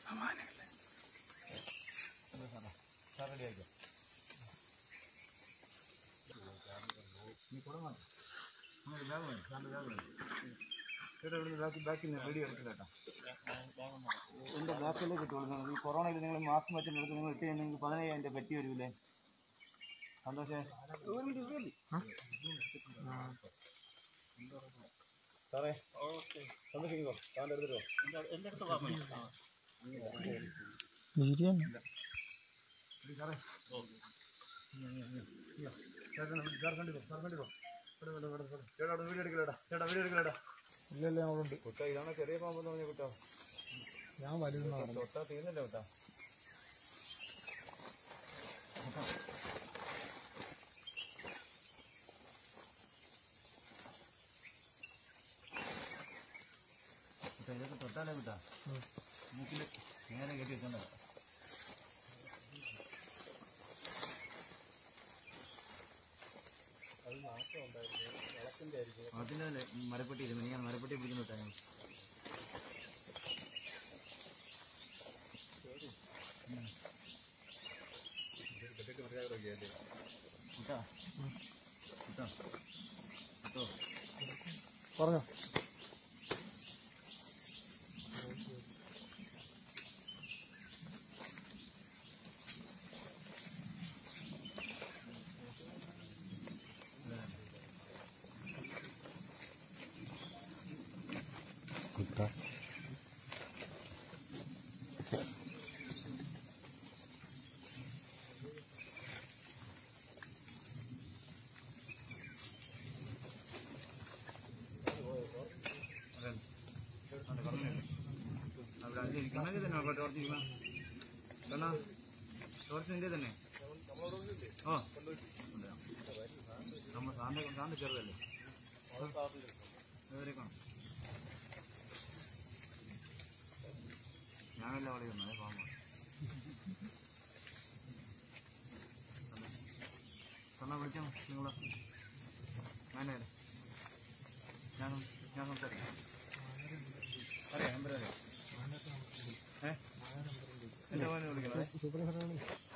എന്റെ ബാക്കിലേ കിട്ടുള്ളൂ ഈ കൊറോണയിൽ നിങ്ങൾ മാസ്ക് വെച്ചിട്ട് നിങ്ങൾ ഇട്ട് കഴിഞ്ഞെങ്കിൽ പതിനയ്യായിരം രൂപ പറ്റി വരൂലേ സന്തോഷേ സാറേ സന്തോഷിക്കോ സാറിന്റെ എടുത്തിട്ടോ എൻ്റെ അടുത്ത് പറഞ്ഞു സാർ കണ്ടിപ്പോ സാർ കണ്ടിപ്പോ ചേട്ടാ വീഡിയോ എടുക്കലടാ ചേട്ടാ വീഡിയോ എടുക്കലടാ ഇല്ലല്ലേ അവളുണ്ട് കുട്ടാ ഇതാണ് ചെറിയ പാമ്പെന്ന് പറഞ്ഞ കുട്ടാ ഞാൻ വലുതെന്നാണ് തൊട്ടാ തീർന്നില്ല കുട്ടാ കുട്ടാ ഇതൊക്കെ തൊട്ടാലേ കുട്ടാ മൂക്കില് നേരെ കെട്ടി വെച്ചോണ്ടാ അതിന്റെ മരപ്പെട്ടി ഇരുന്നു ഞാൻ മരപ്പെട്ടി പിടിക്കുന്നു വിട്ടാ ഞാൻ കുട്ടാ കുട്ടാ കുട്ടോ പറഞ്ഞോ അവിടെ അഞ്ച് കണക്ക് തന്നെ അവിടെ ടോർച്ച് ഇരിക്കണം കണ്ണാ ടോർച്ച് നിന്റെ തന്നെ ആ ഉണ്ട്. നമ്മ സാറിന്റെ സാറിന്റെ ചെറുതല്ലേ കാണും ഞാനല്ല കളിയുന്നു അതേ പാമ്പ കണ്ണാ വിളിച്ചോ നിങ്ങളെ ഞാനേ ഞാൻ ഞാൻ സംസാരിക്കാം അറിയാം നമ്പർ അറിയാം ഏ എന്റെ മോനെ വിളിക്കണം സൂപ്പർ